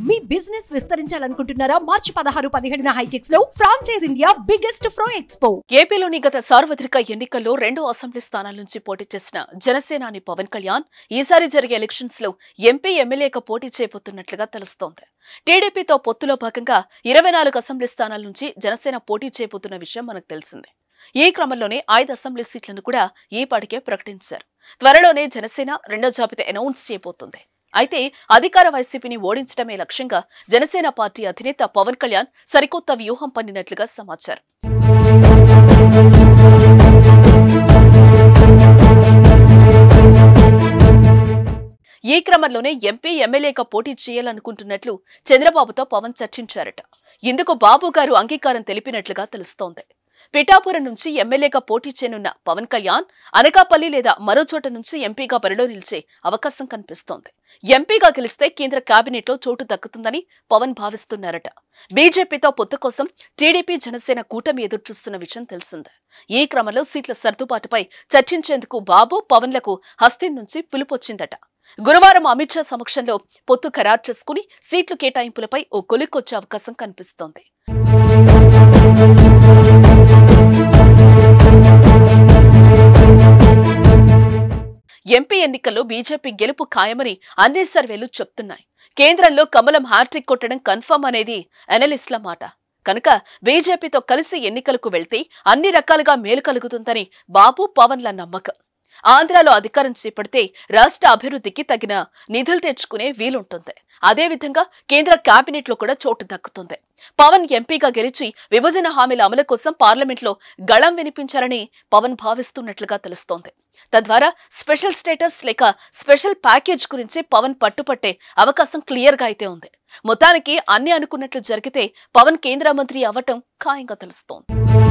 మీ business విస్తరించాలనుకుంటున్నారా మార్చి పదహారు పదిహేడున హైటెక్స్ లో ఫ్రాంచైజ్ ఇండియా బిగ్గెస్ట్ ఫ్రో ఎక్స్పో ఏపీలోని గత సార్వత్రిక ఎన్నికల్లో రెండు అసెంబ్లీ స్థానాల నుంచి పోటీ చేసిన జనసేనాని పవన్ కళ్యాణ్ ఈసారి జరిగే ఎలక్షన్స్ లో ఎంపీ ఎమ్మెల్యేగా పోటీ చేయబోతున్నట్లుగా తెలుస్తోంది టీడీపీతో పొత్తులో భాగంగా ఇరవై నాలుగు అసెంబ్లీ స్థానాల నుంచి జనసేన పోటీ చేయబోతున్న విషయం మనకు తెలిసిందే ఈ క్రమంలోనే ఐదు అసెంబ్లీ సీట్లను కూడా ఈ పాటికే ప్రకటించారు త్వరలోనే జనసేన రెండో జాబితా అనౌన్స్ చేయబోతుంది అయితే అధికార వైసీపీని ఓడించడమే లక్ష్యంగా జనసేన పార్టీ అధినేత పవన్ కళ్యాణ్ సరికొత్త వ్యూహం పన్నినట్లుగా సమాచారం ఈ క్రమంలోనే ఎంపీ ఎమ్మెల్యేగా పోటీ చేయాలనుకుంటున్నట్లు చంద్రబాబుతో పవన్ చర్చించారట ఇందుకు బాబు గారు అంగీకారం తెలిపినట్లుగా తెలుస్తోంది పిఠాపురం నుంచి ఎమ్మెల్యేగా పోటీ చేయనున్న పవన్ కళ్యాణ్ అనకాపల్లి లేదా మరో చోట నుంచి ఎంపీగా బరిలో నిలిచే అవకాశం కనిపిస్తోంది ఎంపీగా గెలిస్తే కేంద్ర కేబినెట్లో చోటు దక్కుతుందని పవన్ భావిస్తున్నారట బీజేపీతో పొత్తు కోసం టీడీపీ జనసేన కూటమి ఎదురుచూస్తున్న విషయం తెలిసిందే ఈ క్రమంలో సీట్ల సర్దుబాటుపై చర్చించేందుకు బాబు పవన్లకు హస్తిన్ నుంచి పిలుపొచ్చిందట గురువారం అమిత్ షా సమక్షంలో పొత్తు ఖరారు చేసుకుని సీట్లు కేటాయింపులపై ఓ కొలిక్కొచ్చే అవకాశం కనిపిస్తోంది ఎంపీ ఎన్నికల్లో బీజేపీ గెలుపు ఖాయమని అన్ని సర్వేలు చెప్తున్నాయి కేంద్రంలో కమలం హ్యాట్రిక్ కొట్టడం కన్ఫర్మ్ అనేది అనలిస్ట్ల మాట కనుక బీజేపీతో కలిసి ఎన్నికలకు వెళ్తే అన్ని రకాలుగా మేలు కలుగుతుందని బాబు పవన్ల నమ్మకం ఆంధ్రాలో అధికారం చేపడితే రాష్ట్ర అభివృద్ధికి తగిన నిధులు తెచ్చుకునే వీలుంటుంది అదేవిధంగా కేంద్ర కేబినెట్ లో కూడా చోటు దక్కుతుంది పవన్ ఎంపీగా గెలిచి విభజన హామీల అమలు కోసం పార్లమెంట్లో గళం వినిపించాలని పవన్ భావిస్తున్నట్లుగా తెలుస్తోంది తద్వారా స్పెషల్ స్టేటస్ లేక స్పెషల్ ప్యాకేజ్ గురించి పవన్ పట్టుపట్టే అవకాశం క్లియర్ గా అయితే ఉంది మొత్తానికి అన్ని అనుకున్నట్లు జరిగితే పవన్ కేంద్ర మంత్రి అవ్వటం ఖాయంగా తెలుస్తోంది